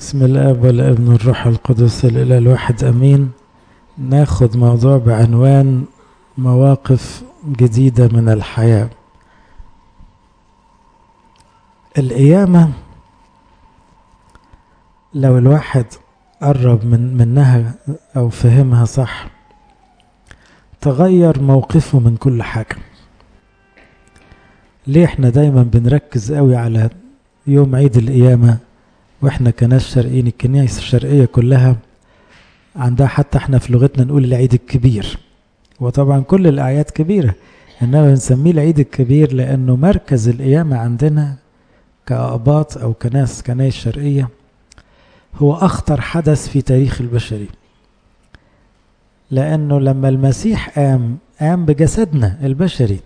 بسم الاب والابن والروح القدس الاله الواحد امين ناخد موضوع بعنوان مواقف جديده من الحياه القيامه لو الواحد قرب من منها او فهمها صح تغير موقفه من كل حاجه ليه احنا دايما بنركز قوي على يوم عيد القيامه واحنا كناس شرقيين الكنائس الشرقيه كلها عندها حتى احنا في لغتنا نقول العيد الكبير وطبعا كل الاعياد كبيره انما بنسميه العيد الكبير لانه مركز القيامه عندنا كاباط او كناس كنايس شرقيه هو اخطر حدث في تاريخ البشريه لانه لما المسيح قام قام بجسدنا البشري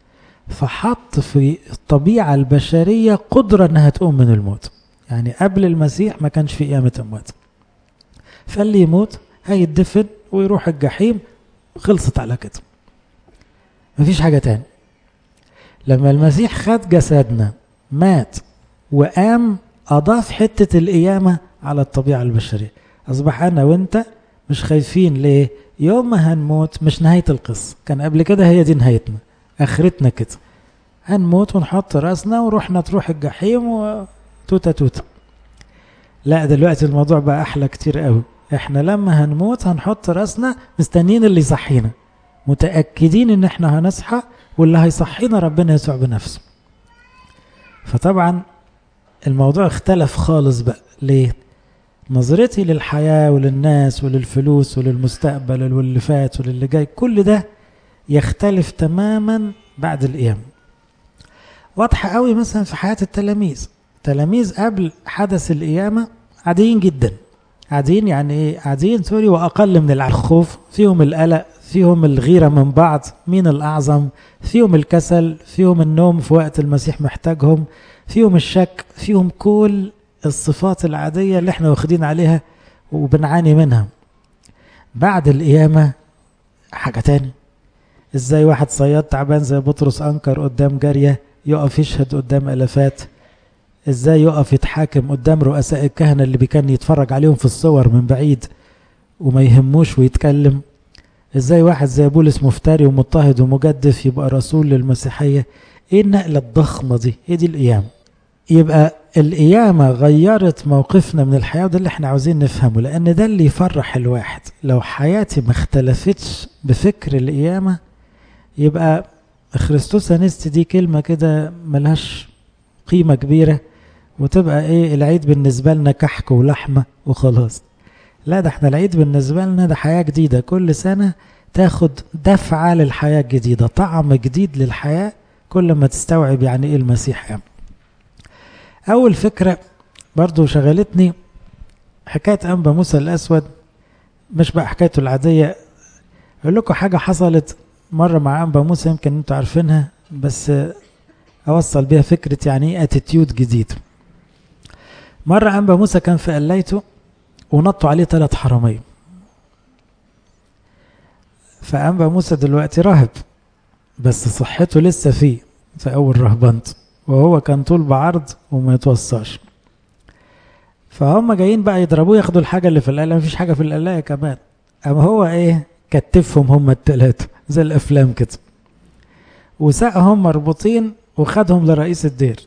فحط في الطبيعه البشريه قدره انها تقوم من الموت يعني قبل المسيح ما كانش في قيامة أموات فاللي يموت هيدفن ويروح الجحيم خلصت على كده مفيش حاجة تاني لما المسيح خد جسدنا مات وقام أضاف حتة القيامة على الطبيعة البشرية أصبح أنا وأنت مش خايفين ليه يوم ما هنموت مش نهاية القصة كان قبل كده هي دي نهايتنا آخرتنا كده هنموت ونحط راسنا ورحنا تروح الجحيم و... توتة توتة لا دلوقتي الموضوع بقى احلى كتير قوي احنا لما هنموت هنحط راسنا مستنيين اللي يصحينا متاكدين ان احنا هنصحى واللي هيصحينا ربنا يسوع بنفسه فطبعا الموضوع اختلف خالص بقى ليه نظرتي للحياة وللناس وللفلوس وللمستقبل واللي فات وللي جاي كل ده يختلف تماما بعد القيامة واضحة قوي مثلا في حياة التلاميذ تلاميذ قبل حدث القيامة عاديين جدا عاديين يعني ايه عاديين سوري واقل من الخوف فيهم القلق فيهم الغيرة من بعض مين الأعظم فيهم الكسل فيهم النوم في وقت المسيح محتاجهم فيهم الشك فيهم كل الصفات العادية اللي احنا واخدين عليها وبنعاني منها بعد القيامة حاجة تاني ازاي واحد صياد تعبان زي بطرس أنكر قدام جارية يقف يشهد قدام ألفات ازاي يقف يتحاكم قدام رؤساء الكهنه اللي كان يتفرج عليهم في الصور من بعيد وما يهموش ويتكلم ازاي واحد زي بولس مفتري ومضطهد ومجدف يبقى رسول للمسيحيه ايه النقله الضخمه دي ايه دي القيامه يبقى القيامه غيرت موقفنا من الحياه وده اللي احنا عاوزين نفهمه لان ده اللي يفرح الواحد لو حياتي ما اختلفتش بفكر القيامه يبقى خريستوس انست دي كلمه كده ملهاش قيمه كبيره وتبقى ايه العيد بالنسبة لنا كحك ولحمة وخلاص لا ده احنا العيد بالنسبة لنا ده حياة جديدة كل سنة تاخد دفعة للحياة الجديدة طعم جديد للحياة كل ما تستوعب يعني ايه المسيح يعني. اول فكرة برضو شغلتني حكاية انبا موسى الاسود مش بقى حكايته العادية اقول لكم حاجة حصلت مرة مع انبا موسى يمكن انتوا عارفينها بس اوصل بيها فكرة يعني ايه اتيتيود جديد مرة أنبا موسى كان في قلايته ونطوا عليه ثلاث حرامية فأنبا موسى دلوقتي راهب بس صحته لسه فيه في أول رهبنت وهو كان طول بعرض وما يتوصاش فهم جايين بقى يضربوه ياخدوا الحاجة اللي في القلاية مفيش حاجة في القلاية كمان أما هو إيه كتفهم هم التلاتة زي الأفلام كده وساقهم مربوطين وخدهم لرئيس الدير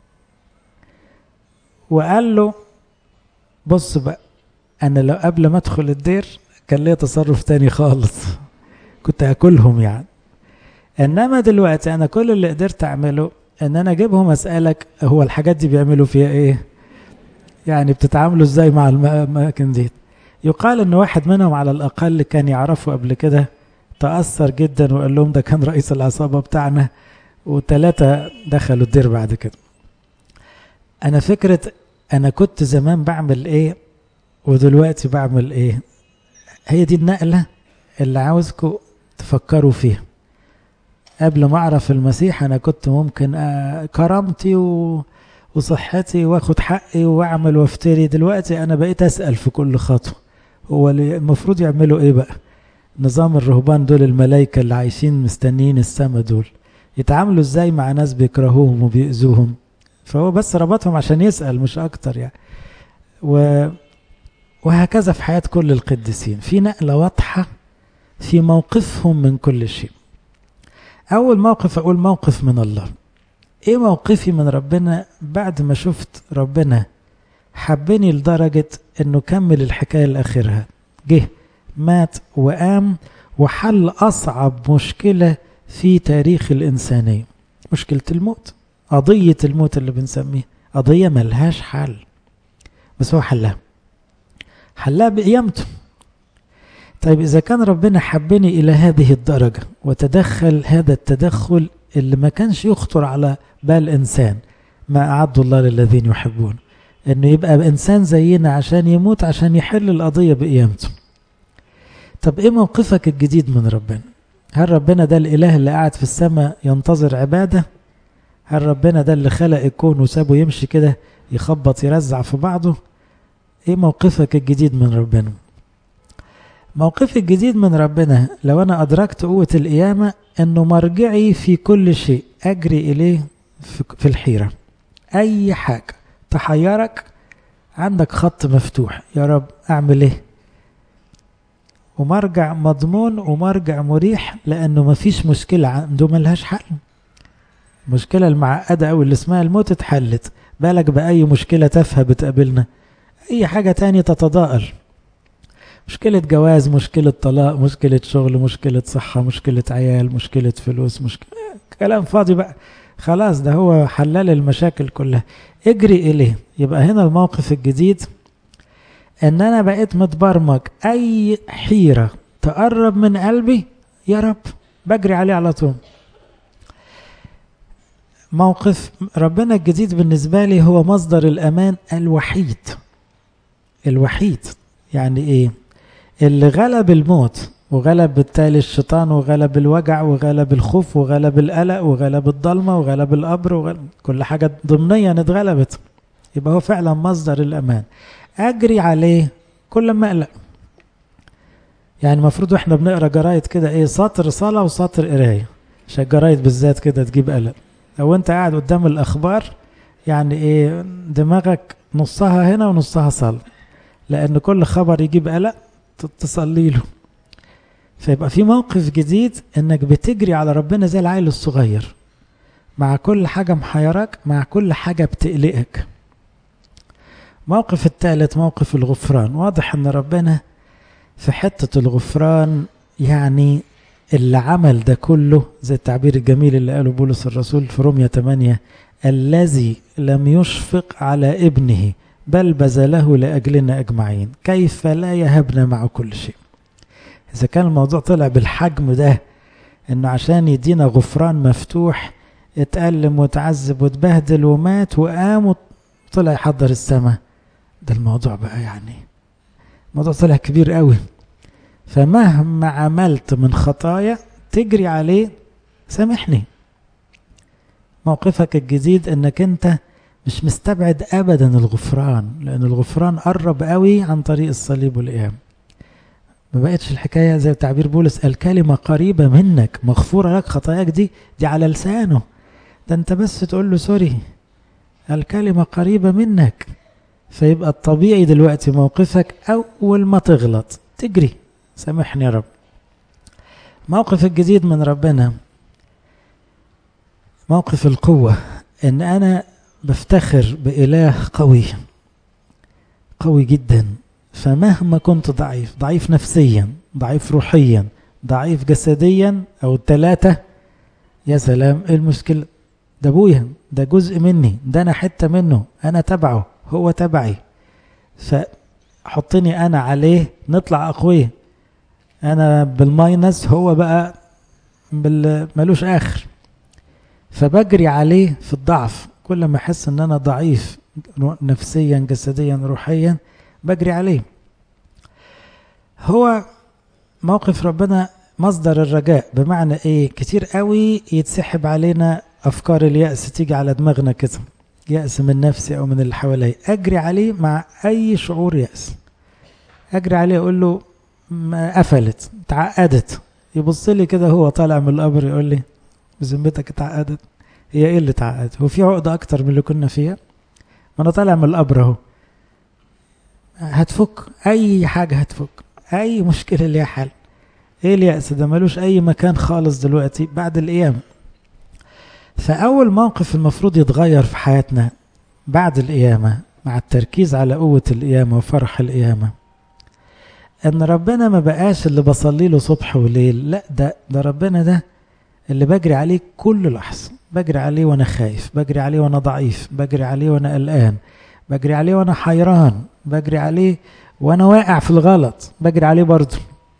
وقال له بص بقى انا لو قبل ما ادخل الدير كان ليا تصرف تاني خالص كنت هاكلهم يعني انما دلوقتي انا كل اللي قدرت اعمله ان انا اجيبهم اسالك هو الحاجات دي بيعملوا فيها ايه يعني بتتعاملوا ازاي مع الاماكن دي يقال ان واحد منهم على الاقل كان يعرفه قبل كده تاثر جدا وقال لهم ده كان رئيس العصابه بتاعنا وثلاثه دخلوا الدير بعد كده انا فكره انا كنت زمان بعمل ايه ودلوقتي بعمل ايه هي دي النقله اللي عاوزكم تفكروا فيها قبل ما اعرف المسيح انا كنت ممكن كرامتي و... وصحتي واخد حقي واعمل وافتري دلوقتي انا بقيت اسال في كل خطوه هو المفروض يعملوا ايه بقى نظام الرهبان دول الملائكه اللي عايشين مستنيين السما دول يتعاملوا ازاي مع ناس بيكرهوهم وبيأذوهم فهو بس ربطهم عشان يسأل مش أكتر يعني و وهكذا في حياة كل القديسين في نقلة واضحة في موقفهم من كل شيء أول موقف أقول موقف من الله إيه موقفي من ربنا بعد ما شفت ربنا حبني لدرجة إنه كمل الحكاية لآخرها جه مات وقام وحل أصعب مشكلة في تاريخ الإنسانية مشكلة الموت قضية الموت اللي بنسميها قضية ملهاش حل بس هو حلها حلها بقيامته طيب إذا كان ربنا حبني إلى هذه الدرجة وتدخل هذا التدخل اللي ما كانش يخطر على بال إنسان ما أعد الله للذين يحبون إنه يبقى إنسان زينا عشان يموت عشان يحل القضية بقيامته طب إيه موقفك الجديد من ربنا هل ربنا ده الإله اللي قاعد في السماء ينتظر عبادة هل ربنا ده اللي خلق الكون وسابه يمشي كده يخبط يرزع في بعضه ايه موقفك الجديد من ربنا موقفي الجديد من ربنا لو انا ادركت قوة القيامة انه مرجعي في كل شيء اجري اليه في الحيرة اي حاجة تحيرك عندك خط مفتوح يا رب اعمل ايه ومرجع مضمون ومرجع مريح لانه مفيش مشكلة عنده ملهاش حل المشكلة المعقدة أو اللي اسمها الموت اتحلت بالك بأي مشكلة تافهة بتقابلنا أي حاجة تانية تتضاءل مشكلة جواز مشكلة طلاق مشكلة شغل مشكلة صحة مشكلة عيال مشكلة فلوس مشكلة كلام فاضي بقى خلاص ده هو حلال المشاكل كلها اجري إليه يبقى هنا الموقف الجديد ان انا بقيت متبرمج اي حيرة تقرب من قلبي يا رب بجري عليه على طول موقف ربنا الجديد بالنسبة لي هو مصدر الأمان الوحيد الوحيد يعني إيه اللي غلب الموت وغلب بالتالي الشيطان وغلب الوجع وغلب الخوف وغلب القلق وغلب الضلمة وغلب القبر وغلب كل حاجة ضمنيا اتغلبت يبقى هو فعلا مصدر الأمان أجري عليه كل ما أقلق يعني المفروض واحنا بنقرا جرايد كده ايه سطر صلاة وسطر قراية عشان الجرايد بالذات كده تجيب قلق لو انت قاعد قدام الاخبار يعني ايه دماغك نصها هنا ونصها صلاة لان كل خبر يجيب قلق تصلي له فيبقى في موقف جديد انك بتجري على ربنا زي العيل الصغير مع كل حاجة محيرك مع كل حاجة بتقلقك موقف الثالث موقف الغفران واضح ان ربنا في حتة الغفران يعني اللي عمل ده كله زي التعبير الجميل اللي قاله بولس الرسول في رومية 8 الذي لم يشفق على ابنه بل بذله لأجلنا أجمعين كيف لا يهبنا مع كل شيء إذا كان الموضوع طلع بالحجم ده إنه عشان يدينا غفران مفتوح اتألم وتعذب وتبهدل ومات وقام وطلع يحضر السماء ده الموضوع بقى يعني الموضوع طلع كبير قوي فمهما عملت من خطايا تجري عليه سامحني موقفك الجديد انك انت مش مستبعد ابدا الغفران لان الغفران قرب قوي عن طريق الصليب والقيام ما بقتش الحكاية زي تعبير بولس الكلمة قريبة منك مغفورة لك خطاياك دي دي على لسانه ده انت بس تقول له سوري الكلمة قريبة منك فيبقى الطبيعي دلوقتي موقفك أول ما تغلط تجري سامحني يا رب موقف الجديد من ربنا موقف القوة ان انا بفتخر بإله قوي قوي جدا فمهما كنت ضعيف ضعيف نفسيا ضعيف روحيا ضعيف جسديا او التلاتة يا سلام ايه المشكلة ده ابويا ده جزء مني ده انا حتة منه انا تبعه هو تبعي فحطني انا عليه نطلع اقوياء انا بالماينس هو بقى ملوش اخر فبجري عليه في الضعف كل ما احس ان انا ضعيف نفسيا جسديا روحيا بجري عليه هو موقف ربنا مصدر الرجاء بمعنى ايه كتير قوي يتسحب علينا افكار اليأس تيجي على دماغنا كده يأس من نفسي او من اللي حواليا اجري عليه مع اي شعور يأس اجري عليه اقول له ما قفلت اتعقدت يبص لي كده هو طالع من القبر يقول لي بذمتك اتعقدت هي ايه اللي اتعقدت هو في عقده اكتر من اللي كنا فيها ما انا طالع من القبر اهو هتفك اي حاجة هتفك اي مشكلة ليها حل ايه اليأس ده ملوش اي مكان خالص دلوقتي بعد القيامة فاول موقف المفروض يتغير في حياتنا بعد القيامة مع التركيز على قوة القيامة وفرح القيامة ان ربنا ما بقاش اللي بصلي له صبح وليل لا ده ده ربنا ده اللي بجري عليه كل لحظة بجري عليه وانا خايف بجري عليه وانا ضعيف بجري عليه وانا قلقان بجري عليه وانا حيران بجري عليه وانا واقع في الغلط بجري عليه برضه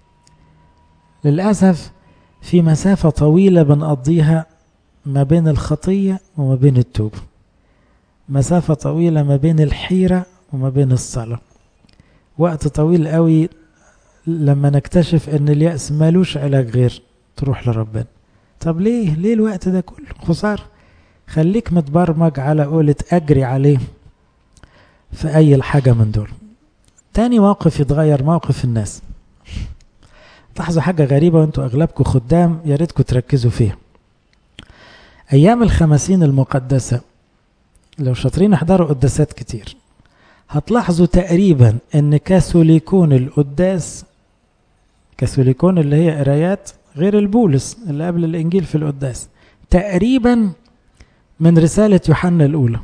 للأسف في مسافة طويلة بنقضيها ما بين الخطية وما بين التوبة مسافة طويلة ما بين الحيرة وما بين الصلاة وقت طويل قوي لما نكتشف ان اليأس مالوش علاج غير تروح لربنا طب ليه ليه الوقت ده كله خسارة خليك متبرمج على قولة اجري عليه في اي حاجة من دول تاني موقف يتغير موقف الناس لاحظوا حاجة غريبة وانتوا اغلبكم خدام يا ريتكم تركزوا فيها ايام الخمسين المقدسة لو شاطرين احضروا قداسات كتير هتلاحظوا تقريبا ان كاثوليكون القداس كاثوليكون اللي هي قرايات غير البولس اللي قبل الانجيل في القداس تقريبا من رسالة يوحنا الاولى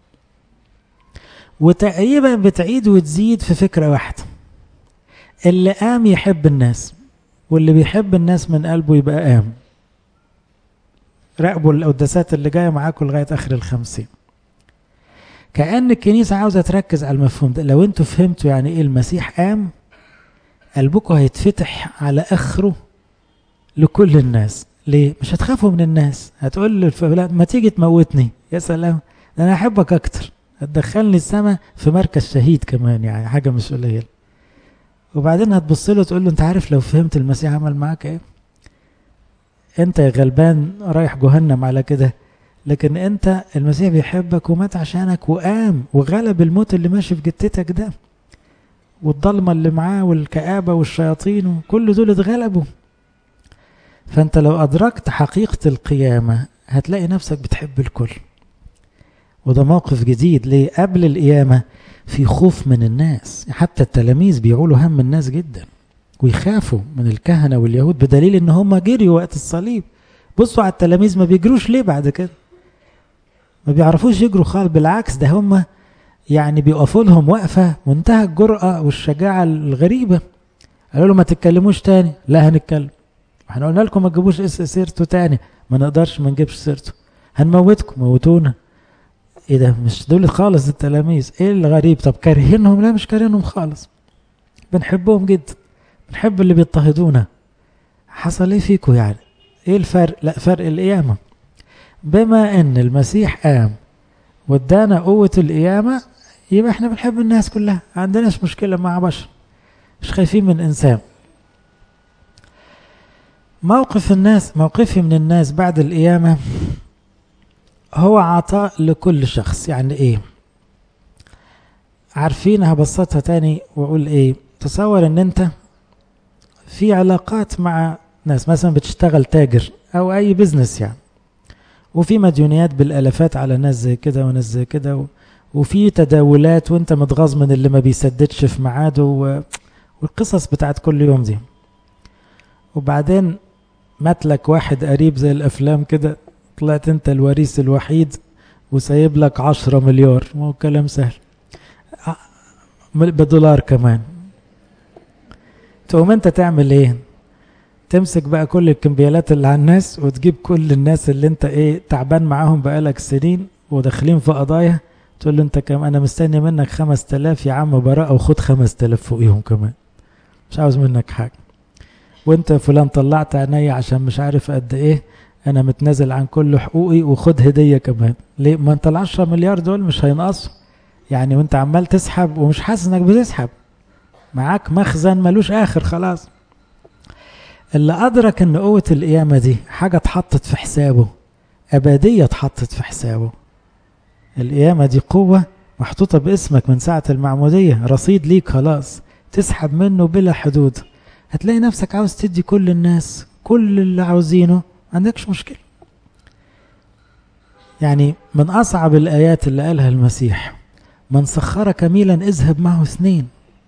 وتقريبا بتعيد وتزيد في فكرة واحدة اللي قام يحب الناس واللي بيحب الناس من قلبه يبقى قام راقبوا القداسات اللي جاية معاكم لغاية آخر الخمسين كأن الكنيسة عاوزة تركز على المفهوم ده لو انتوا فهمتوا يعني ايه المسيح قام قلبكم هيتفتح على اخره لكل الناس ليه مش هتخافوا من الناس هتقول للفلان ما تيجي تموتني يا سلام ده انا احبك اكتر هتدخلني السما في مركز شهيد كمان يعني حاجة مش قليلة وبعدين هتبص له تقول له انت عارف لو فهمت المسيح عمل معاك ايه انت يا غلبان رايح جهنم على كده لكن انت المسيح بيحبك ومات عشانك وقام وغلب الموت اللي ماشي في جتتك ده والضلمة اللي معاه والكآبة والشياطين وكل دول اتغلبوا فانت لو أدركت حقيقة القيامة هتلاقي نفسك بتحب الكل وده موقف جديد ليه قبل القيامة في خوف من الناس حتى التلاميذ بيعولوا هم الناس جدا ويخافوا من الكهنة واليهود بدليل ان هم جريوا وقت الصليب بصوا على التلاميذ ما بيجروش ليه بعد كده ما بيعرفوش يجروا خالص بالعكس ده هم يعني بيقفوا لهم وقفة منتهى الجرأة والشجاعة الغريبة قالوا له ما تتكلموش تاني لا هنتكلم احنا قلنا لكم ما تجيبوش سيرته تاني ما نقدرش ما نجيبش سيرته هنموتكم موتونا ايه ده مش دول خالص التلاميذ ايه الغريب طب كارهينهم لا مش كارهينهم خالص بنحبهم جدا بنحب اللي بيضطهدونا حصل ايه فيكم يعني ايه الفرق لا فرق القيامة بما ان المسيح قام وادانا قوة القيامة يبقى احنا بنحب الناس كلها عندناش مشكلة مع بشر مش خايفين من انسان موقف الناس موقفي من الناس بعد القيامة هو عطاء لكل شخص يعني ايه عارفين هبسطها تاني واقول ايه تصور ان انت في علاقات مع ناس مثلا بتشتغل تاجر او اي بزنس يعني وفي مديونيات بالالافات على ناس زي كده وناس زي كده و... وفي تداولات وانت متغاظ من اللي ما بيسددش في ميعاده و... والقصص بتاعت كل يوم دي وبعدين مات لك واحد قريب زي الافلام كده طلعت انت الوريث الوحيد وسايب لك عشرة مليار مو كلام سهل بدولار كمان تقوم انت تعمل ايه تمسك بقى كل الكمبيالات اللي على الناس وتجيب كل الناس اللي انت ايه تعبان معاهم بقالك سنين وداخلين في قضايا تقول له انت كم انا مستني منك خمس تلاف يا عم براءة وخد خمس تلاف فوقيهم كمان مش عاوز منك حاجة وانت فلان طلعت عينيا عشان مش عارف قد ايه انا متنازل عن كل حقوقي وخد هدية كمان ليه ما انت العشرة مليار دول مش هينقصوا يعني وانت عمال تسحب ومش حاسس انك بتسحب معاك مخزن ملوش اخر خلاص اللي ادرك ان قوة القيامة دي حاجة اتحطت في حسابه ابدية اتحطت في حسابه القيامة دي قوة محطوطة باسمك من ساعة المعمودية رصيد ليك خلاص تسحب منه بلا حدود هتلاقي نفسك عاوز تدي كل الناس كل اللي عاوزينه ما عندكش مشكلة يعني من أصعب الآيات اللي قالها المسيح من سخرك ميلا اذهب معه اثنين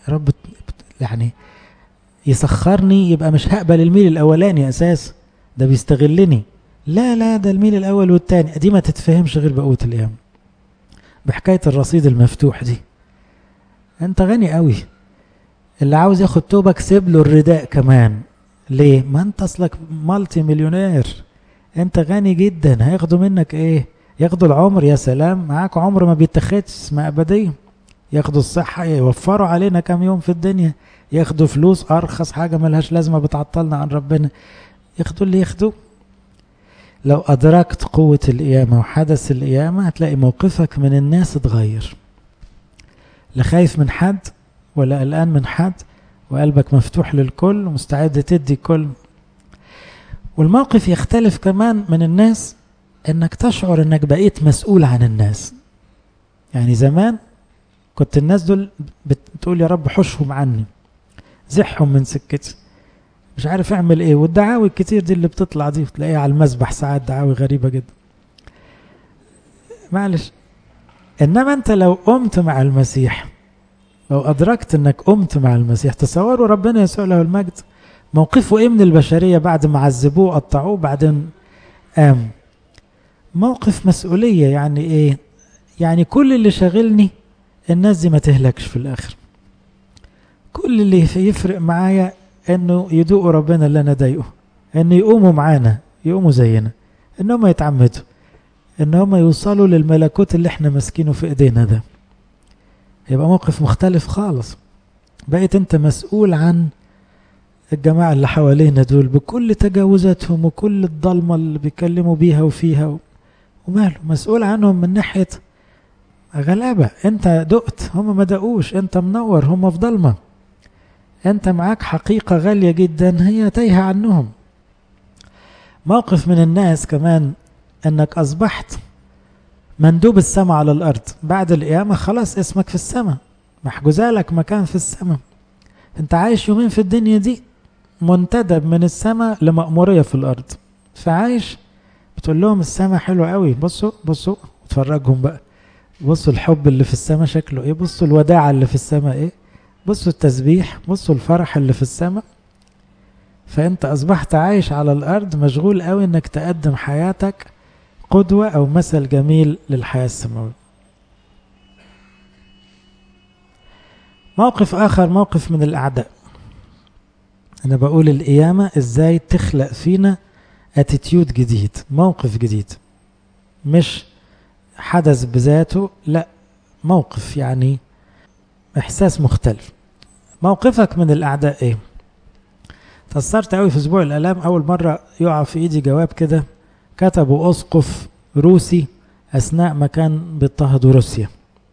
رب يعني يسخرني يبقى مش هقبل الميل الاولاني اساس ده بيستغلني لا لا ده الميل الاول والتاني دي ما تتفهمش غير بقوة الايام بحكاية الرصيد المفتوح دي انت غني قوي اللي عاوز ياخد توبك سيب له الرداء كمان ليه ما انت اصلك مالتي مليونير انت غني جدا هياخدوا منك ايه ياخدوا العمر يا سلام معاك عمر ما بيتاخدش اسمها ابديه ياخدوا الصحه يوفروا علينا كام يوم في الدنيا ياخدوا فلوس ارخص حاجه ملهاش لازمه بتعطلنا عن ربنا ياخدوا اللي ياخدوه لو ادركت قوه القيامه وحدث القيامه هتلاقي موقفك من الناس اتغير لا خايف من حد ولا قلقان من حد وقلبك مفتوح للكل ومستعد تدي كل والموقف يختلف كمان من الناس انك تشعر انك بقيت مسؤول عن الناس يعني زمان كنت الناس دول بتقول يا رب حشهم عني زحهم من سكتي مش عارف اعمل ايه والدعاوي الكتير دي اللي بتطلع دي تلاقيها على المسبح ساعات دعاوي غريبة جدا معلش انما انت لو قمت مع المسيح لو ادركت انك قمت مع المسيح تصوروا ربنا يسوع له المجد موقفه ايه من البشرية بعد ما عذبوه قطعوه بعدين قام موقف مسؤولية يعني ايه يعني كل اللي شاغلني الناس دي ما تهلكش في الاخر كل اللي يفرق معايا انه يدوقوا ربنا اللي انا ضايقه انه يقوموا معانا يقوموا زينا ان هم يتعمدوا ان هم يوصلوا للملكوت اللي احنا ماسكينه في ايدينا ده يبقى موقف مختلف خالص بقيت انت مسؤول عن الجماعة اللي حوالينا دول بكل تجاوزاتهم وكل الضلمة اللي بيكلموا بيها وفيها وماله مسؤول عنهم من ناحية غلابة انت دقت هم ما دقوش انت منور هم في ضلمة انت معاك حقيقة غالية جدا هي تايهة عنهم موقف من الناس كمان انك اصبحت مندوب السماء على الارض بعد القيامة خلاص اسمك في السماء محجوزالك مكان في السماء انت عايش يومين في الدنيا دي منتدب من السماء لمأمورية في الارض فعايش بتقول لهم السماء حلوة قوي بصوا بصوا اتفرجهم بقى بصوا الحب اللي في السماء شكله ايه بصوا الوداعة اللي في السماء ايه بصوا التسبيح بصوا الفرح اللي في السماء فانت اصبحت عايش على الارض مشغول قوي انك تقدم حياتك قدوة او مثل جميل للحياة السماوية موقف اخر موقف من الاعداء انا بقول القيامة ازاي تخلق فينا اتيتيود جديد موقف جديد مش حدث بذاته لا موقف يعني احساس مختلف موقفك من الاعداء ايه تأثرت قوي في اسبوع الالام اول مرة يقع في ايدي جواب كده كتبوا اسقف روسي اثناء ما كان بيضطهدوا روسيا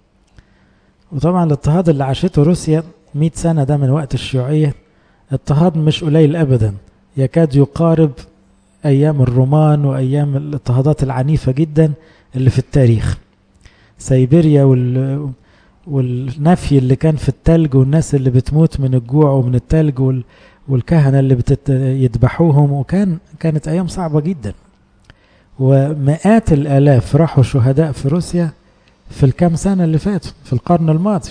وطبعا الاضطهاد اللي عاشته روسيا 100 سنة ده من وقت الشيوعية اضطهاد مش قليل ابدا يكاد يقارب ايام الرومان وايام الاضطهادات العنيفة جدا اللي في التاريخ سيبيريا وال والنفي اللي كان في التلج والناس اللي بتموت من الجوع ومن التلج وال... والكهنة اللي بتت... يذبحوهم وكان كانت أيام صعبة جدا ومئات الآلاف راحوا شهداء في روسيا في الكام سنة اللي فاتوا في القرن الماضي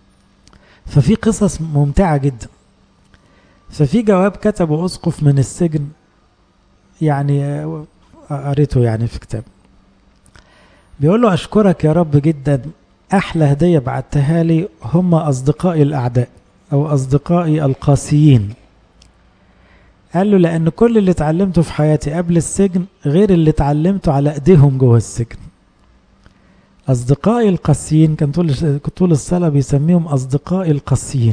ففي قصص ممتعة جدا ففي جواب كتبه أسقف من السجن يعني قريته يعني في كتاب بيقول له أشكرك يا رب جدا أحلى هدية بعتها لي هم أصدقائي الأعداء أو أصدقائي القاسيين قال له لأن كل اللي اتعلمته في حياتي قبل السجن غير اللي اتعلمته على إيديهم جوه السجن أصدقائي القاسيين كان طول طول الصلاة بيسميهم أصدقائي القاسيين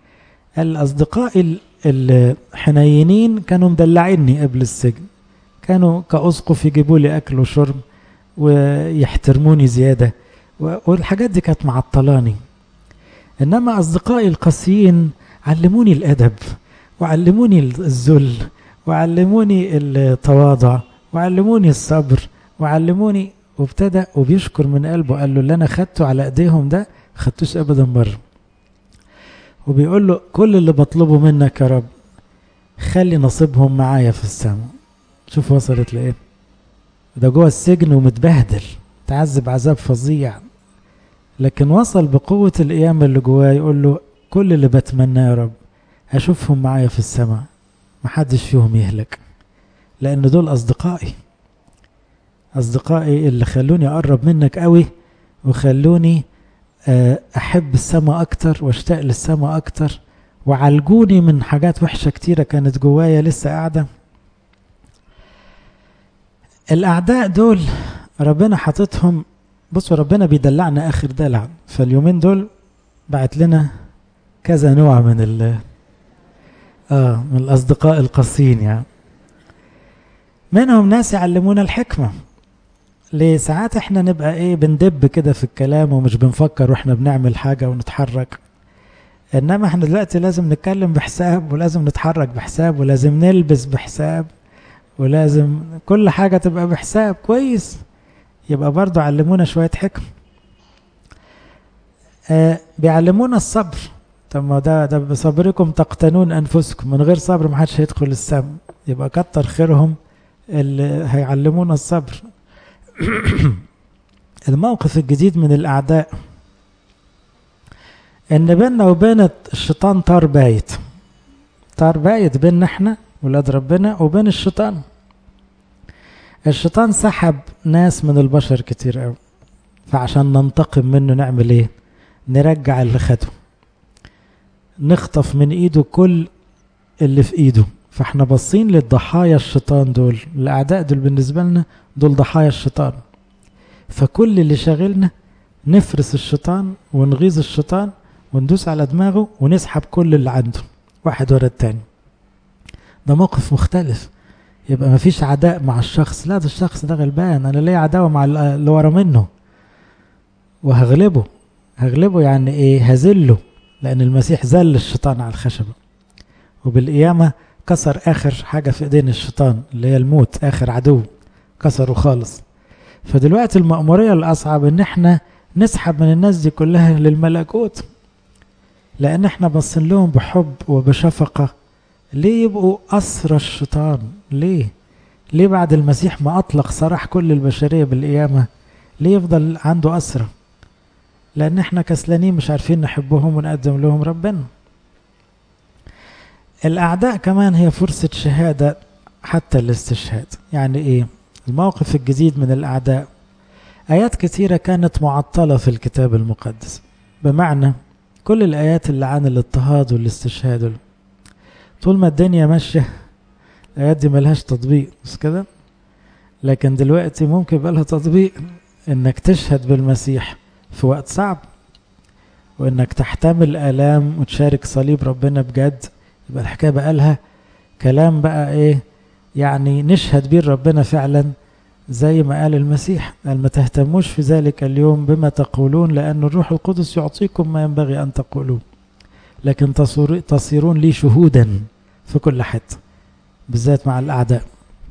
الأصدقاء الحنينين كانوا مدلعيني قبل السجن كانوا كأسقف يجيبوا لي أكل وشرب ويحترموني زيادة والحاجات دي كانت معطلاني إنما أصدقائي القاسيين علموني الأدب وعلموني الذل وعلموني التواضع وعلموني الصبر وعلموني وابتدى وبيشكر من قلبه قال له اللي انا خدته على ايديهم ده خدتوش ابدا بره وبيقول له كل اللي بطلبه منك يا رب خلي نصيبهم معايا في السماء شوف وصلت لايه ده جوه السجن ومتبهدل تعذب عذاب فظيع لكن وصل بقوة القيامة اللي جواه يقول له كل اللي بتمناه يا رب اشوفهم معايا في السماء محدش فيهم يهلك لان دول اصدقائي اصدقائي اللي خلوني اقرب منك قوي وخلوني احب السماء اكتر واشتاق للسماء اكتر وعالجوني من حاجات وحشة كتيرة كانت جوايا لسه قاعدة الأعداء دول ربنا حاططهم بصوا ربنا بيدلعنا آخر دلع فاليومين دول بعت لنا كذا نوع من ال آه من الأصدقاء القاسيين يعني منهم ناس يعلمونا الحكمة ليه ساعات احنا نبقى ايه بندب كده في الكلام ومش بنفكر واحنا بنعمل حاجة ونتحرك انما احنا دلوقتي لازم نتكلم بحساب ولازم نتحرك بحساب ولازم نلبس بحساب ولازم كل حاجة تبقى بحساب كويس يبقى برضو علمونا شوية حكم آه بيعلمونا الصبر طب ما ده ده بصبركم تقتنون انفسكم من غير صبر ما حدش هيدخل السم يبقى كتر خيرهم اللي هيعلمونا الصبر الموقف الجديد من الاعداء ان بيننا وبين الشيطان طار بايت طار بايت بيننا احنا ولاد ربنا وبين الشيطان الشيطان سحب ناس من البشر كتير قوي فعشان ننتقم منه نعمل ايه نرجع اللي خده نخطف من ايده كل اللي في ايده فاحنا باصين للضحايا الشيطان دول الاعداء دول بالنسبه لنا دول ضحايا الشيطان فكل اللي شاغلنا نفرس الشيطان ونغيظ الشيطان وندوس على دماغه ونسحب كل اللي عنده واحد ورا التاني ده موقف مختلف يبقى مفيش عداء مع الشخص لا ده الشخص ده غلبان انا ليا عداوه مع اللي ورا منه وهغلبه هغلبه يعني ايه هزله لان المسيح زل الشيطان على الخشبه وبالقيامه كسر اخر حاجه في ايدين الشيطان اللي هي الموت اخر عدو كسره خالص فدلوقتي المأمورية الأصعب إن إحنا نسحب من الناس دي كلها للملكوت لأن إحنا باصين لهم بحب وبشفقة ليه يبقوا أسرى الشيطان ليه ليه بعد المسيح ما أطلق سراح كل البشرية بالقيامة ليه يفضل عنده أسرى لأن إحنا كسلانين مش عارفين نحبهم ونقدم لهم ربنا الأعداء كمان هي فرصة شهادة حتى الاستشهاد يعني إيه الموقف الجديد من الأعداء آيات كثيرة كانت معطلة في الكتاب المقدس بمعنى كل الآيات اللي عن الاضطهاد والاستشهاد طول ما الدنيا ماشية الآيات دي ملهاش تطبيق مش كده لكن دلوقتي ممكن يبقى لها تطبيق انك تشهد بالمسيح في وقت صعب وانك تحتمل آلام وتشارك صليب ربنا بجد يبقى الحكاية بقى لها كلام بقى ايه يعني نشهد بيه ربنا فعلا زي ما قال المسيح قال ما تهتموش في ذلك اليوم بما تقولون لأن الروح القدس يعطيكم ما ينبغي أن تقولوا لكن تصيرون لي شهودا في كل حتة بالذات مع الأعداء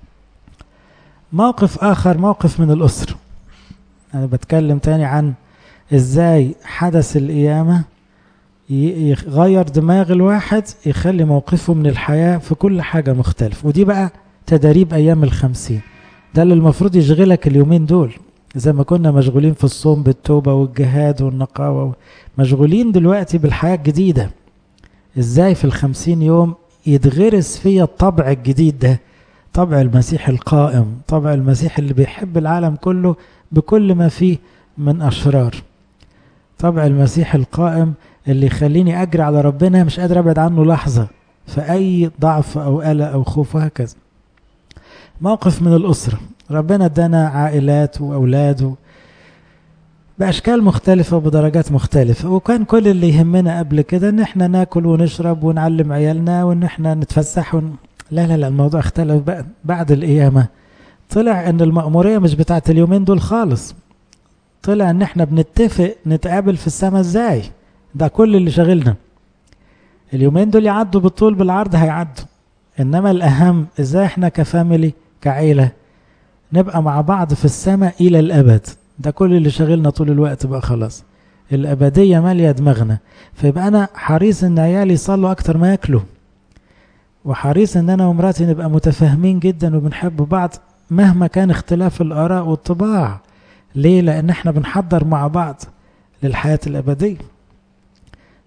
موقف آخر موقف من الأسرة أنا بتكلم تاني عن إزاي حدث القيامة يغير دماغ الواحد يخلي موقفه من الحياة في كل حاجة مختلف ودي بقى تدريب أيام الخمسين ده اللي المفروض يشغلك اليومين دول زي ما كنا مشغولين في الصوم بالتوبة والجهاد والنقاوة مشغولين دلوقتي بالحياة الجديدة ازاي في الخمسين يوم يتغرس فيا الطبع الجديد ده طبع المسيح القائم طبع المسيح اللي بيحب العالم كله بكل ما فيه من أشرار طبع المسيح القائم اللي يخليني أجري على ربنا مش قادر أبعد عنه لحظة في أي ضعف أو قلق أو خوف وهكذا موقف من الأسرة ربنا ادانا عائلات وأولاد بأشكال مختلفة وبدرجات مختلفة وكان كل اللي يهمنا قبل كده ان احنا ناكل ونشرب ونعلم عيالنا وان احنا نتفسح ون... لا لا لا الموضوع اختلف بقى بعد القيامة طلع ان المأمورية مش بتاعت اليومين دول خالص طلع ان احنا بنتفق نتقابل في السماء ازاي ده كل اللي شغلنا اليومين دول يعدوا بالطول بالعرض هيعدوا انما الاهم ازاي احنا كفاميلي كعيلة نبقى مع بعض في السماء الى الابد ده كل اللي شغلنا طول الوقت بقى خلاص الأبدية مالية دماغنا فيبقى أنا حريص إن عيالي يصلوا أكتر ما ياكلوا وحريص إن أنا ومراتي نبقى متفاهمين جدا وبنحب بعض مهما كان اختلاف الآراء والطباع ليه؟ لأن احنا بنحضر مع بعض للحياة الأبدية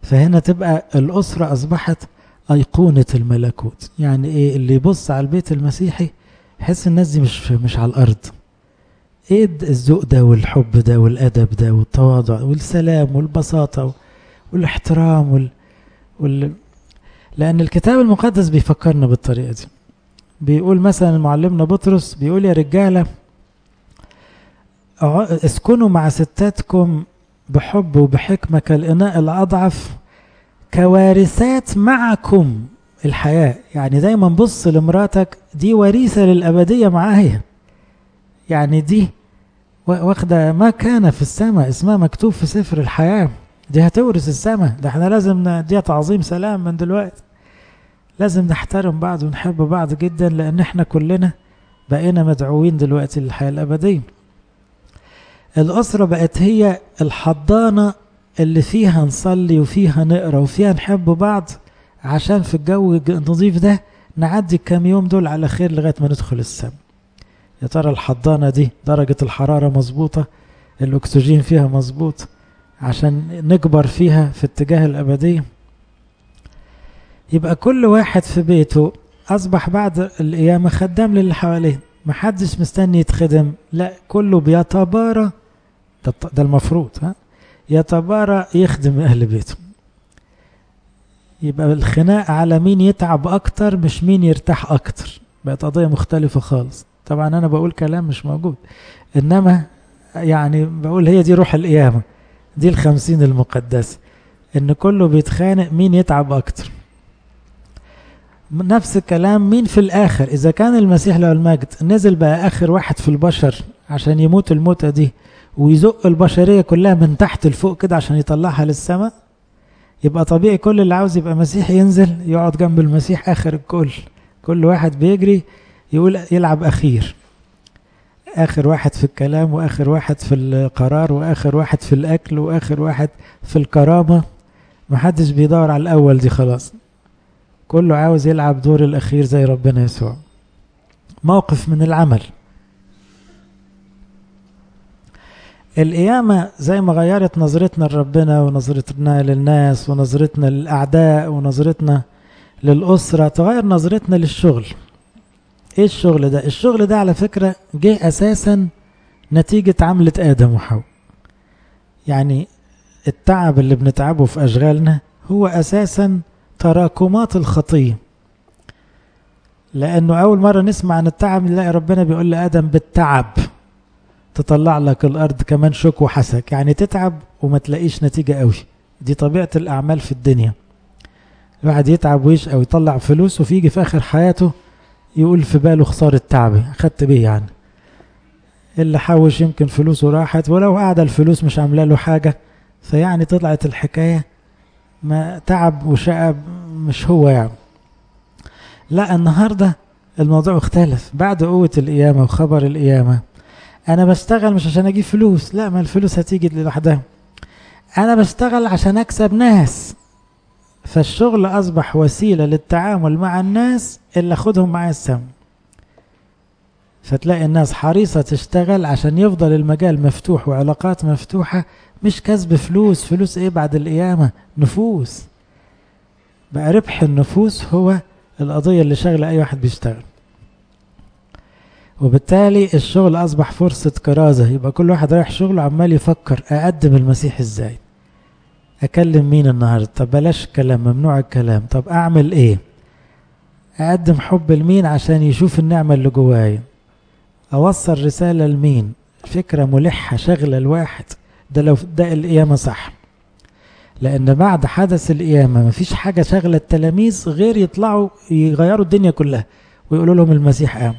فهنا تبقى الأسرة أصبحت أيقونة الملكوت يعني إيه اللي يبص على البيت المسيحي يحس الناس دي مش مش على الأرض إيه الذوق ده والحب ده والأدب ده والتواضع والسلام والبساطة والاحترام وال... وال... لأن الكتاب المقدس بيفكرنا بالطريقة دي بيقول مثلا معلمنا بطرس بيقول يا رجالة اسكنوا مع ستاتكم بحب وبحكمة كالإناء الأضعف كوارثات معكم الحياة يعني دايما بص لمراتك دي وريثة للأبدية معايا يعني دي واخدة ما كان في السماء اسمها مكتوب في سفر الحياة دي هتورث السماء ده احنا لازم نديها تعظيم سلام من دلوقتي لازم نحترم بعض ونحب بعض جدا لان احنا كلنا بقينا مدعوين دلوقتي للحياة الأبدية الأسرة بقت هي الحضانة اللي فيها نصلي وفيها نقرا وفيها نحب بعض عشان في الجو النظيف ده نعدي الكام يوم دول على خير لغاية ما ندخل السما يا ترى الحضانة دي درجة الحرارة مظبوطة الأكسجين فيها مظبوط عشان نكبر فيها في اتجاه الأبدية يبقى كل واحد في بيته أصبح بعد القيامة خدام للي حواليه محدش مستني يتخدم لا كله بيتبارى ده, ده المفروض ها يتبارى يخدم أهل بيته يبقى الخناق على مين يتعب أكتر مش مين يرتاح أكتر بقت قضية مختلفة خالص طبعا أنا بقول كلام مش موجود إنما يعني بقول هي دي روح القيامة دي الخمسين المقدسة إن كله بيتخانق مين يتعب أكتر نفس الكلام مين في الآخر إذا كان المسيح له المجد نزل بقى آخر واحد في البشر عشان يموت الموتة دي ويزق البشرية كلها من تحت لفوق كده عشان يطلعها للسماء يبقى طبيعي كل اللي عاوز يبقى مسيحي ينزل يقعد جنب المسيح آخر الكل كل واحد بيجري يقول يلعب أخير آخر واحد في الكلام وآخر واحد في القرار وآخر واحد في الأكل وآخر واحد في الكرامة محدش بيدور على الأول دي خلاص كله عاوز يلعب دور الأخير زي ربنا يسوع موقف من العمل القيامة زي ما غيرت نظرتنا لربنا ونظرتنا للناس ونظرتنا للأعداء ونظرتنا للأسرة تغير نظرتنا للشغل ايه الشغل ده الشغل ده على فكرة جه أساسا نتيجة عملة آدم وحواء يعني التعب اللي بنتعبه في أشغالنا هو أساسا تراكمات الخطية لأنه أول مرة نسمع عن التعب نلاقي ربنا بيقول لآدم بالتعب تطلع لك الأرض كمان شوك وحسك يعني تتعب وما تلاقيش نتيجة قوي دي طبيعة الأعمال في الدنيا الواحد يتعب ويشقى ويطلع فلوس وفيجي في آخر حياته يقول في باله خسارة تعبي خدت بيه يعني اللي حوش يمكن فلوسه راحت ولو قعد الفلوس مش عامله له حاجة فيعني طلعت الحكاية ما تعب وشقى مش هو يعني لا النهاردة الموضوع اختلف بعد قوة القيامة وخبر القيامة أنا بشتغل مش عشان أجيب فلوس لا ما الفلوس هتيجي لوحدها أنا بشتغل عشان أكسب ناس فالشغل أصبح وسيلة للتعامل مع الناس اللي أخدهم معايا السم فتلاقي الناس حريصة تشتغل عشان يفضل المجال مفتوح وعلاقات مفتوحة مش كسب فلوس فلوس ايه بعد القيامة نفوس بقى ربح النفوس هو القضية اللي شغلة أي واحد بيشتغل وبالتالي الشغل أصبح فرصة كرازة يبقى كل واحد رايح شغله عمال يفكر أقدم المسيح إزاي أكلم مين النهاردة طب بلاش كلام ممنوع الكلام طب أعمل إيه أقدم حب لمين عشان يشوف النعمة اللي جوايا أوصل رسالة لمين فكرة ملحة شغلة الواحد ده لو ده القيامة صح لأن بعد حدث القيامة مفيش حاجة شغلة التلاميذ غير يطلعوا يغيروا الدنيا كلها ويقولوا لهم المسيح قام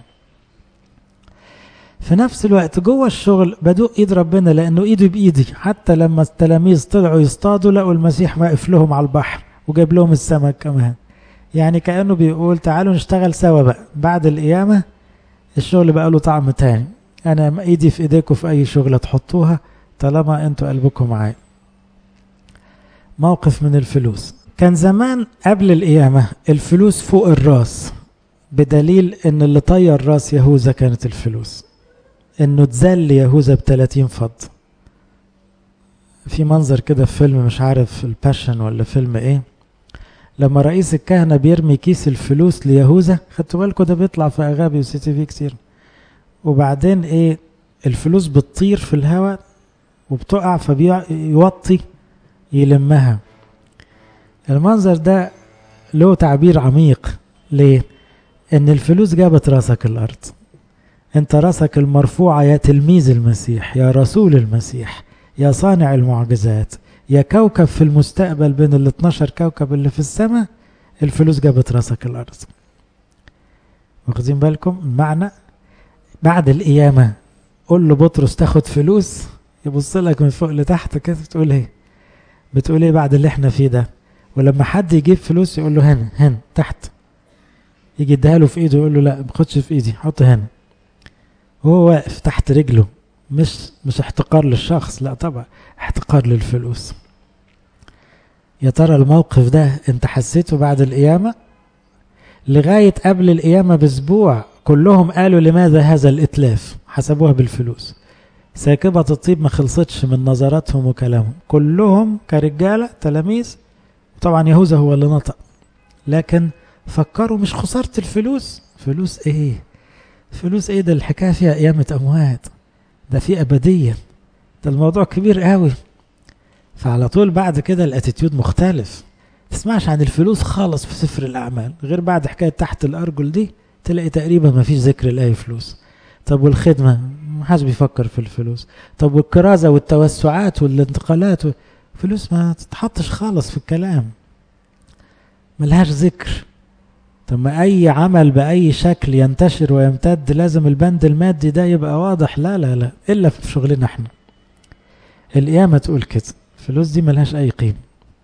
في نفس الوقت جوه الشغل بدوق ايد ربنا لانه ايده بايدي حتى لما التلاميذ طلعوا يصطادوا لقوا المسيح واقف لهم على البحر وجاب لهم السمك كمان يعني كانه بيقول تعالوا نشتغل سوا بقى بعد القيامه الشغل بقى له طعم تاني انا ايدي في ايديكم في اي شغله تحطوها طالما انتوا قلبكم معايا موقف من الفلوس كان زمان قبل القيامه الفلوس فوق الراس بدليل ان اللي طير راس يهوذا كانت الفلوس انه تذل يهوذا ب 30 فض في منظر كده في فيلم مش عارف الباشن ولا فيلم ايه لما رئيس الكهنة بيرمي كيس الفلوس ليهوذا خدتوا بالكم ده بيطلع في اغابي وسي تي في كتير وبعدين ايه الفلوس بتطير في الهواء وبتقع فبيوطي يلمها المنظر ده له تعبير عميق ليه ان الفلوس جابت راسك الارض انت راسك المرفوعة يا تلميذ المسيح يا رسول المسيح يا صانع المعجزات يا كوكب في المستقبل بين ال 12 كوكب اللي في السماء الفلوس جابت راسك الارض واخدين بالكم المعنى بعد القيامة قول له بطرس تاخد فلوس يبص لك من فوق لتحت كده تقول ايه بتقول ايه بعد اللي احنا فيه ده ولما حد يجيب فلوس يقول له هنا هنا تحت يجي يديها له في ايده يقول له لا ما خدش في ايدي حط هنا هو واقف تحت رجله مش مش احتقار للشخص لا طبعا احتقار للفلوس يا ترى الموقف ده انت حسيته بعد القيامة لغاية قبل القيامة باسبوع كلهم قالوا لماذا هذا الاتلاف حسبوها بالفلوس ساكبة الطيب ما خلصتش من نظراتهم وكلامهم كلهم كرجالة تلاميذ طبعا يهوذا هو اللي نطق لكن فكروا مش خسارة الفلوس فلوس ايه فلوس ايه ده الحكاية فيها قيامة اموات ده في ابدية ده الموضوع كبير قوي فعلى طول بعد كده الاتيتيود مختلف تسمعش عن الفلوس خالص في سفر الاعمال غير بعد حكاية تحت الارجل دي تلاقي تقريبا ما فيش ذكر لاي فلوس طب والخدمة ما حدش بيفكر في الفلوس طب والكرازة والتوسعات والانتقالات و... فلوس ما تتحطش خالص في الكلام ملهاش ذكر طب ما اي عمل باي شكل ينتشر ويمتد لازم البند المادي ده يبقى واضح لا لا لا الا في شغلنا احنا القيامة تقول كده الفلوس دي ملهاش اي قيمة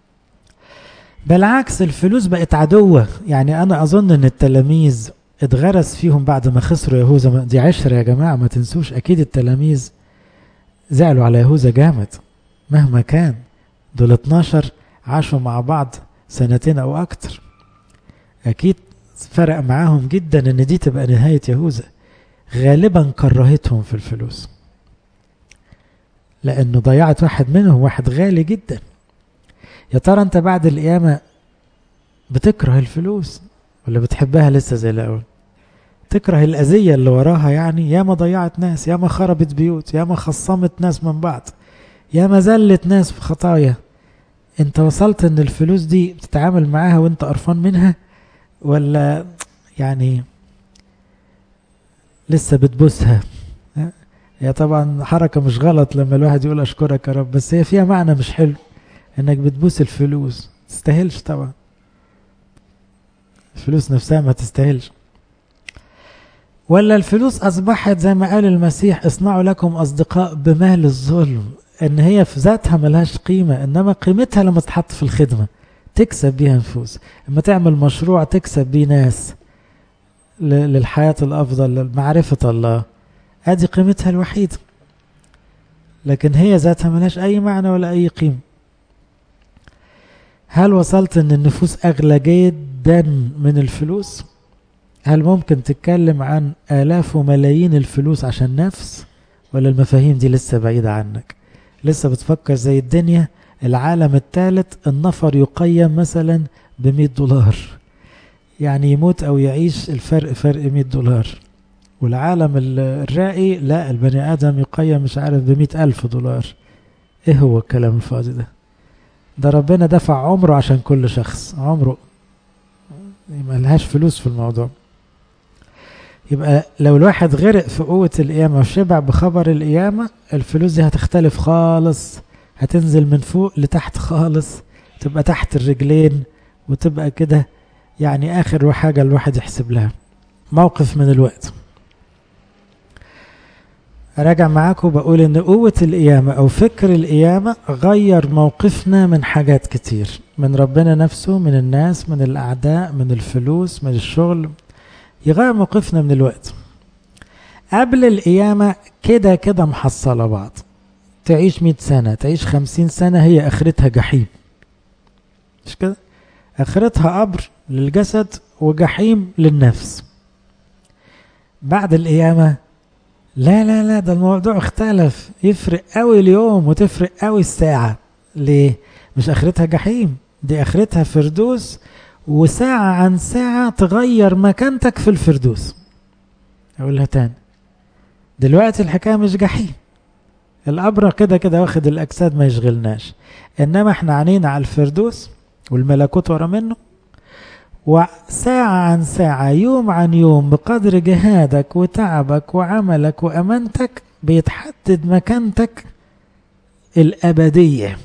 بالعكس الفلوس بقت عدوة يعني انا اظن ان التلاميذ اتغرس فيهم بعد ما خسروا يهوذا دي عشرة يا جماعة ما تنسوش اكيد التلاميذ زعلوا على يهوذا جامد مهما كان دول 12 عاشوا مع بعض سنتين او اكتر اكيد فرق معاهم جدا ان دي تبقى نهاية يهوذا غالبا كرهتهم في الفلوس لانه ضيعت واحد منهم واحد غالي جدا يا ترى انت بعد القيامة بتكره الفلوس ولا بتحبها لسه زي الاول تكره الأذية اللي وراها يعني يا ما ضيعت ناس يا ما خربت بيوت يا ما خصمت ناس من بعض يا ما زلت ناس في خطايا انت وصلت ان الفلوس دي بتتعامل معاها وانت قرفان منها ولا يعني لسه بتبوسها هي طبعا حركة مش غلط لما الواحد يقول أشكرك يا رب بس هي فيها معنى مش حلو إنك بتبوس الفلوس تستاهلش طبعا الفلوس نفسها ما تستاهلش ولا الفلوس أصبحت زي ما قال المسيح اصنعوا لكم أصدقاء بمال الظلم إن هي في ذاتها ملهاش قيمة إنما قيمتها لما تتحط في الخدمة تكسب بيها نفوس لما تعمل مشروع تكسب بيه ناس للحياة الأفضل لمعرفة الله هذه قيمتها الوحيدة لكن هي ذاتها ملهاش أي معنى ولا أي قيمة هل وصلت أن النفوس أغلى جدا من الفلوس هل ممكن تتكلم عن آلاف وملايين الفلوس عشان نفس ولا المفاهيم دي لسه بعيدة عنك لسه بتفكر زي الدنيا العالم الثالث النفر يقيم مثلا بمئة دولار يعني يموت أو يعيش الفرق فرق مئة دولار والعالم الرائي لا البني آدم يقيم مش عارف بمئة ألف دولار ايه هو الكلام الفاضي ده ده ربنا دفع عمره عشان كل شخص عمره ملهاش فلوس في الموضوع يبقى لو الواحد غرق في قوة القيامة وشبع بخبر القيامة الفلوس دي هتختلف خالص هتنزل من فوق لتحت خالص تبقى تحت الرجلين وتبقى كده يعني آخر حاجة الواحد يحسب لها موقف من الوقت راجع معاكم بقول ان قوة القيامة او فكر القيامة غير موقفنا من حاجات كتير من ربنا نفسه من الناس من الاعداء من الفلوس من الشغل يغير موقفنا من الوقت قبل القيامة كده كده محصلة بعض تعيش مئة سنة تعيش خمسين سنة هي اخرتها جحيم مش كده اخرتها قبر للجسد وجحيم للنفس بعد القيامة لا لا لا ده الموضوع اختلف يفرق قوي اليوم وتفرق قوي الساعة ليه مش اخرتها جحيم دي اخرتها فردوس وساعة عن ساعة تغير مكانتك في الفردوس اقولها تاني دلوقتي الحكاية مش جحيم الأبرة كده كده واخد الأجساد ما يشغلناش إنما احنا عنينا على الفردوس والملكوت ورا منه وساعة عن ساعة يوم عن يوم بقدر جهادك وتعبك وعملك وأمانتك بيتحدد مكانتك الأبدية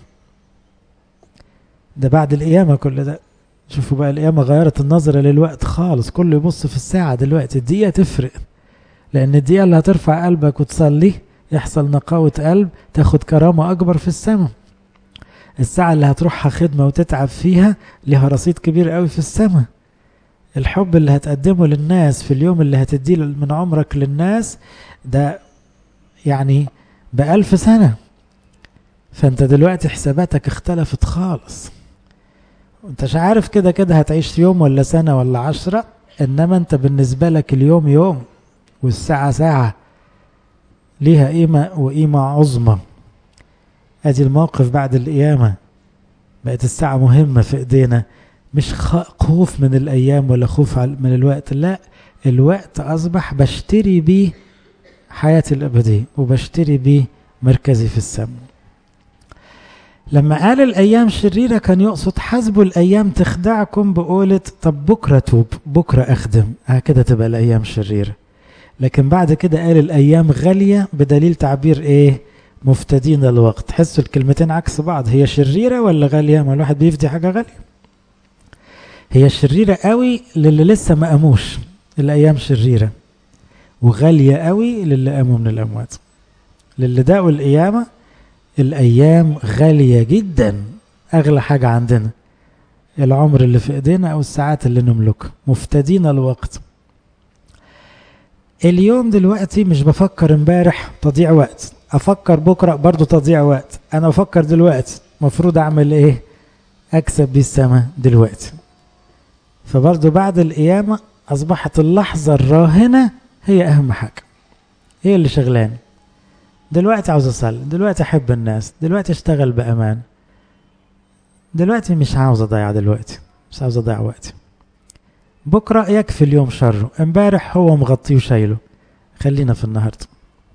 ده بعد القيامة كل ده شوفوا بقى القيامة غيرت النظرة للوقت خالص كله يبص في الساعة دلوقتي الدقيقة تفرق لأن الدقيقة اللي هترفع قلبك وتصلي يحصل نقاوة قلب تاخد كرامة أكبر في السماء الساعة اللي هتروحها خدمة وتتعب فيها لها رصيد كبير قوي في السماء الحب اللي هتقدمه للناس في اليوم اللي هتديه من عمرك للناس ده يعني بألف سنة فانت دلوقتي حساباتك اختلفت خالص انت عارف كده كده هتعيش يوم ولا سنة ولا عشرة انما انت بالنسبة لك اليوم يوم والساعة ساعة ليها قيمة وقيمة عظمى ادي الموقف بعد القيامة بقت الساعة مهمة في ايدينا مش خوف من الايام ولا خوف من الوقت لا الوقت اصبح بشتري بيه حياتي الابدية وبشتري بيه مركزي في السماء لما قال الايام شريرة كان يقصد حسبوا الايام تخدعكم بقولة طب بكرة توب بكرة اخدم هكذا تبقى الايام شريرة لكن بعد كده قال الايام غالية بدليل تعبير ايه مفتدين الوقت تحسوا الكلمتين عكس بعض هي شريرة ولا غالية ما الواحد بيفدي حاجة غالية هي شريرة قوي للي لسه ما قاموش الايام شريرة وغالية قوي للي قاموا من الاموات للي داقوا القيامة الايام غالية جدا اغلى حاجة عندنا العمر اللي في ايدينا او الساعات اللي نملكها مفتدين الوقت اليوم دلوقتي مش بفكر امبارح تضيع وقت افكر بكرة برضو تضيع وقت انا بفكر دلوقتي مفروض اعمل ايه اكسب بيه السما دلوقتي فبرضو بعد القيامة اصبحت اللحظة الراهنة هي اهم حاجة هي اللي شغلاني دلوقتي عاوز اصلي دلوقتي احب الناس دلوقتي اشتغل بامان دلوقتي مش عاوز اضيع دلوقتي مش عاوز اضيع وقتي بكرة يكفي اليوم شره امبارح هو مغطيه وشايله خلينا في النهاردة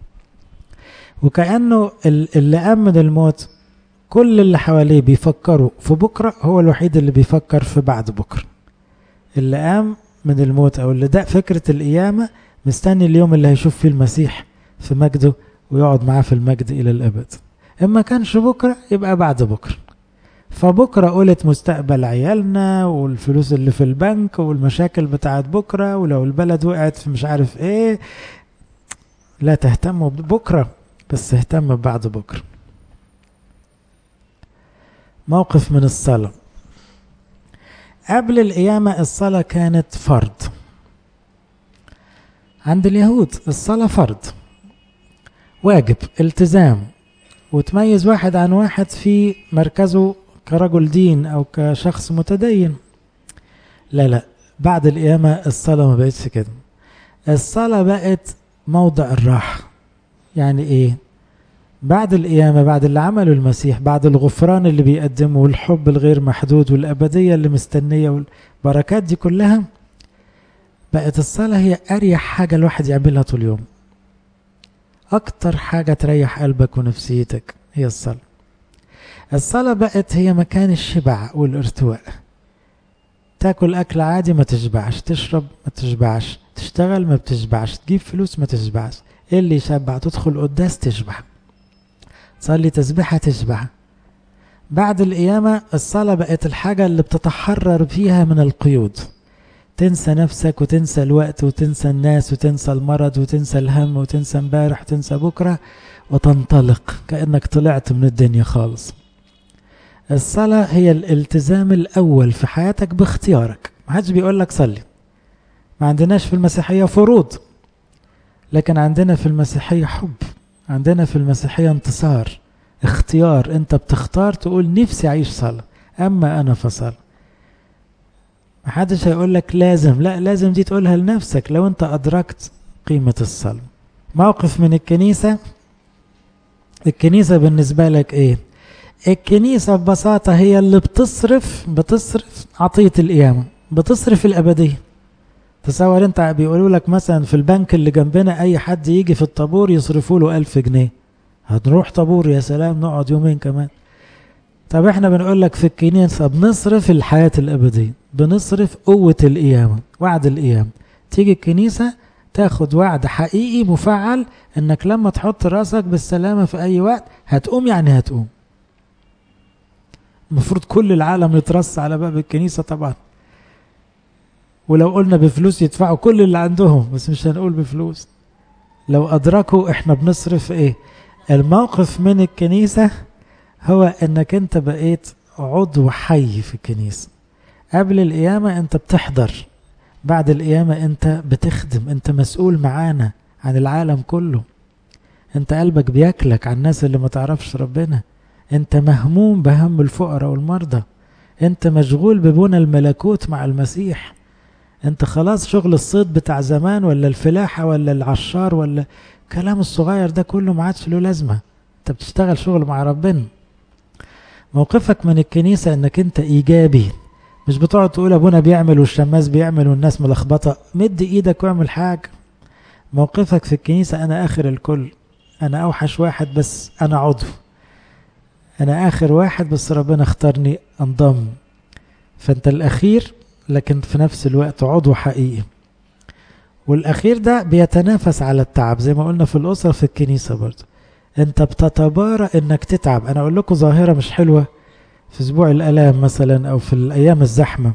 وكأنه اللي أمن الموت كل اللي حواليه بيفكروا في بكرة هو الوحيد اللي بيفكر في بعد بكرة اللي قام من الموت أو اللي ده فكرة القيامة مستني اليوم اللي هيشوف فيه المسيح في مجده ويقعد معاه في المجد إلى الأبد إما كانش بكرة يبقى بعد بكرة فبكرة قلت مستقبل عيالنا والفلوس اللي في البنك والمشاكل بتاعت بكرة ولو البلد وقعت في مش عارف ايه لا تهتموا بكرة بس اهتم بعد بكرة موقف من الصلاة قبل القيامة الصلاة كانت فرض عند اليهود الصلاة فرض واجب التزام وتميز واحد عن واحد في مركزه كرجل دين او كشخص متدين لا لا بعد القيامة الصلاة ما بقتش كده الصلاة بقت موضع الراحة يعني ايه بعد القيامة بعد اللي عمله المسيح بعد الغفران اللي بيقدمه والحب الغير محدود والأبدية اللي مستنية والبركات دي كلها بقت الصلاة هي أريح حاجة الواحد يعملها طول اليوم أكتر حاجة تريح قلبك ونفسيتك هي الصلاة الصلاة بقت هي مكان الشبع والارتواء تاكل أكل عادي ما تشبعش تشرب ما تشبعش تشتغل ما بتشبعش تجيب فلوس ما تشبعش ايه اللي يشبع تدخل قداس تشبع تصلي تسبيحة تشبع بعد القيامة الصلاة بقت الحاجة اللي بتتحرر فيها من القيود تنسى نفسك وتنسى الوقت وتنسى الناس وتنسى المرض وتنسى الهم وتنسى امبارح وتنسى بكرة وتنطلق كأنك طلعت من الدنيا خالص الصلاة هي الالتزام الأول في حياتك باختيارك ما حدش بيقول لك صلي ما عندناش في المسيحية فروض لكن عندنا في المسيحية حب عندنا في المسيحية انتصار اختيار انت بتختار تقول نفسي اعيش صلاة اما انا فصل محدش هيقول لك لازم لا لازم دي تقولها لنفسك لو انت ادركت قيمة الصلاة موقف من الكنيسة الكنيسة بالنسبة لك ايه الكنيسة ببساطة هي اللي بتصرف بتصرف عطية القيامة بتصرف الأبدية تصور انت بيقولوا لك مثلا في البنك اللي جنبنا اي حد يجي في الطابور يصرفوا له ألف جنيه هنروح طابور يا سلام نقعد يومين كمان طب احنا بنقول لك في الكنيسة بنصرف الحياة الأبدية بنصرف قوة القيامة وعد القيامة تيجي الكنيسة تاخد وعد حقيقي مفعل انك لما تحط راسك بالسلامة في اي وقت هتقوم يعني هتقوم المفروض كل العالم يترص على باب الكنيسة طبعا ولو قلنا بفلوس يدفعوا كل اللي عندهم بس مش هنقول بفلوس لو أدركوا احنا بنصرف ايه الموقف من الكنيسة هو انك انت بقيت عضو حي في الكنيسة قبل القيامة انت بتحضر بعد القيامة انت بتخدم انت مسؤول معانا عن العالم كله انت قلبك بياكلك عن الناس اللي ما تعرفش ربنا انت مهموم بهم الفقراء والمرضى انت مشغول ببنى الملكوت مع المسيح انت خلاص شغل الصيد بتاع زمان ولا الفلاحة ولا العشار ولا الكلام الصغير ده كله ما عادش له لازمة انت بتشتغل شغل مع ربنا موقفك من الكنيسة انك انت ايجابي مش بتقعد تقول ابونا بيعمل والشماس بيعمل والناس ملخبطة مد ايدك واعمل حاجة موقفك في الكنيسة انا اخر الكل انا اوحش واحد بس انا عضو انا اخر واحد بس ربنا اختارني انضم فانت الاخير لكن في نفس الوقت عضو حقيقي والاخير ده بيتنافس على التعب زي ما قلنا في الاسره في الكنيسه برضه انت بتتبارى انك تتعب انا اقول لكم ظاهره مش حلوه في اسبوع الالام مثلا او في الايام الزحمه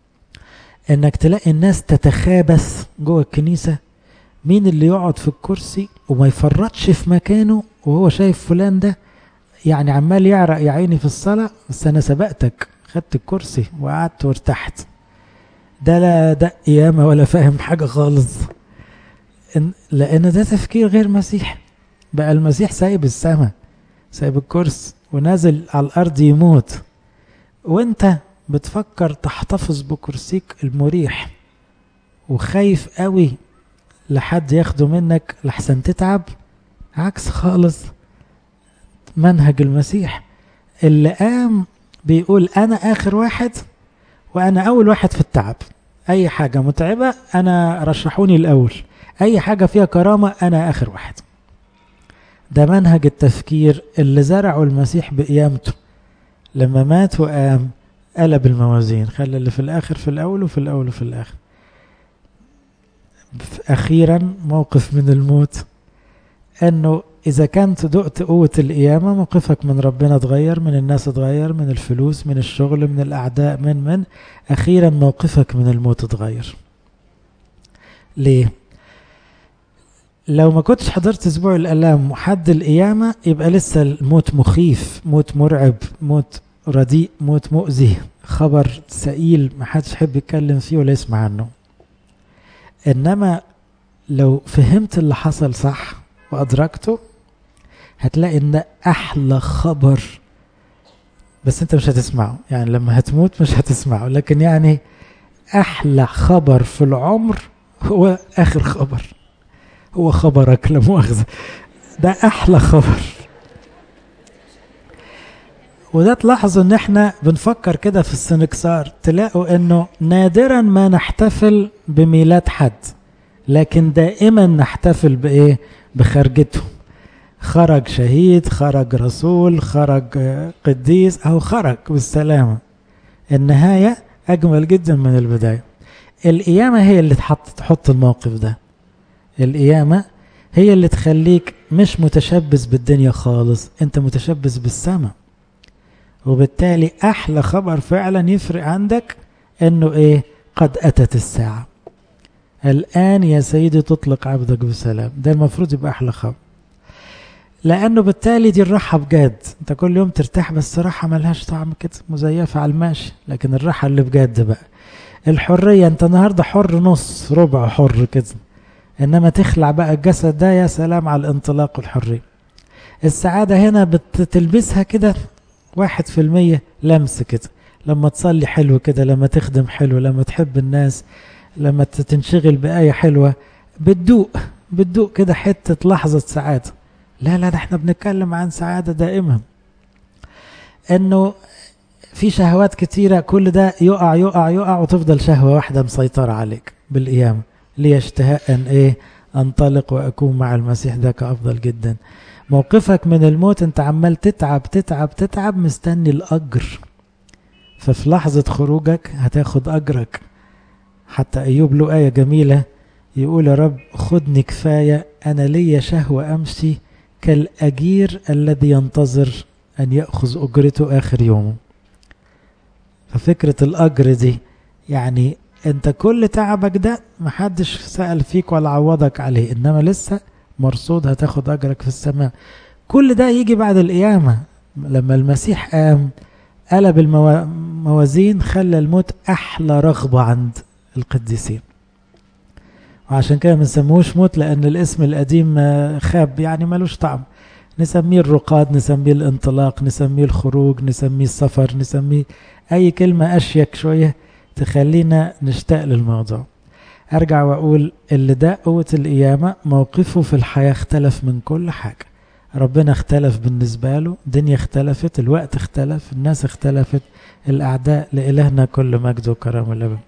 انك تلاقي الناس تتخابث جوه الكنيسه مين اللي يقعد في الكرسي وما يفرطش في مكانه وهو شايف فلان ده يعني عمال يعرق يا عيني في الصلاه بس انا سبقتك خدت الكرسي وقعدت وارتحت ده لا ده قيامة ولا فاهم حاجة خالص إن لأن ده تفكير غير مسيح بقى المسيح سايب السماء سايب الكرسي ونازل على الأرض يموت وانت بتفكر تحتفظ بكرسيك المريح وخايف قوي لحد ياخده منك لحسن تتعب عكس خالص منهج المسيح اللي قام بيقول انا اخر واحد وانا اول واحد في التعب اي حاجة متعبة انا رشحوني الاول اي حاجة فيها كرامة انا اخر واحد ده منهج التفكير اللي زرعه المسيح بقيامته لما مات وقام قلب الموازين خلى اللي في الاخر في الاول وفي الاول وفي الاخر اخيرا موقف من الموت انه اذا كنت دقت قوة القيامة موقفك من ربنا اتغير من الناس اتغير من الفلوس من الشغل من الاعداء من من اخيرا موقفك من الموت اتغير ليه لو ما كنتش حضرت اسبوع الالام وحد القيامة يبقى لسه الموت مخيف موت مرعب موت رديء موت مؤذي خبر سئيل ما حدش يحب يتكلم فيه ولا يسمع عنه انما لو فهمت اللي حصل صح وادركته هتلاقي ان ده احلى خبر بس انت مش هتسمعه يعني لما هتموت مش هتسمعه لكن يعني احلى خبر في العمر هو اخر خبر هو خبرك لا مؤاخذه ده احلى خبر وده تلاحظوا ان احنا بنفكر كده في السنكسار تلاقوا انه نادرا ما نحتفل بميلاد حد لكن دائما نحتفل بايه بخرجته خرج شهيد خرج رسول خرج قديس او خرج بالسلامه النهايه اجمل جدا من البدايه القيامه هي اللي تحط تحط الموقف ده القيامه هي اللي تخليك مش متشبث بالدنيا خالص انت متشبث بالسماء وبالتالي احلى خبر فعلا يفرق عندك انه ايه قد اتت الساعه الان يا سيدي تطلق عبدك بسلام ده المفروض يبقى احلى خبر لانه بالتالي دي الراحه بجد انت كل يوم ترتاح بس راحه ملهاش طعم كده مزيفه على الماشي لكن الراحه اللي بجد بقى الحريه انت النهارده حر نص ربع حر كده انما تخلع بقى الجسد ده يا سلام على الانطلاق والحريه السعاده هنا بتلبسها كده واحد في المية لمس كده لما تصلي حلو كده لما تخدم حلو لما تحب الناس لما تنشغل بآية حلوة بتدوق بتدوق كده حتة لحظة سعادة لا لا ده احنا بنتكلم عن سعادة دائمة انه في شهوات كتيرة كل ده يقع يقع يقع وتفضل شهوة واحدة مسيطرة عليك بالقيامة لي اشتهاء ان ايه انطلق واكون مع المسيح ده كافضل جدا موقفك من الموت انت عمال تتعب تتعب تتعب مستني الاجر ففي لحظة خروجك هتاخد اجرك حتى ايوب له آية جميلة يقول يا رب خدني كفاية انا ليا شهوة امشي كالاجير الذي ينتظر ان يأخذ اجرته اخر يومه ففكرة الاجر دي يعني انت كل تعبك ده محدش سأل فيك ولا عوضك عليه انما لسه مرصود هتاخد اجرك في السماء كل ده يجي بعد القيامة لما المسيح قام قلب الموازين خلى الموت احلى رغبة عند القديسين وعشان كده ما نسموهوش موت لان الاسم القديم خاب يعني ملوش طعم نسميه الرقاد نسميه الانطلاق نسميه الخروج نسميه السفر نسميه اي كلمة اشيك شوية تخلينا نشتاق للموضوع ارجع واقول اللي ده قوة القيامة موقفه في الحياة اختلف من كل حاجة ربنا اختلف بالنسبة له الدنيا اختلفت الوقت اختلف الناس اختلفت الاعداء لإلهنا كل مجد وكرم الابد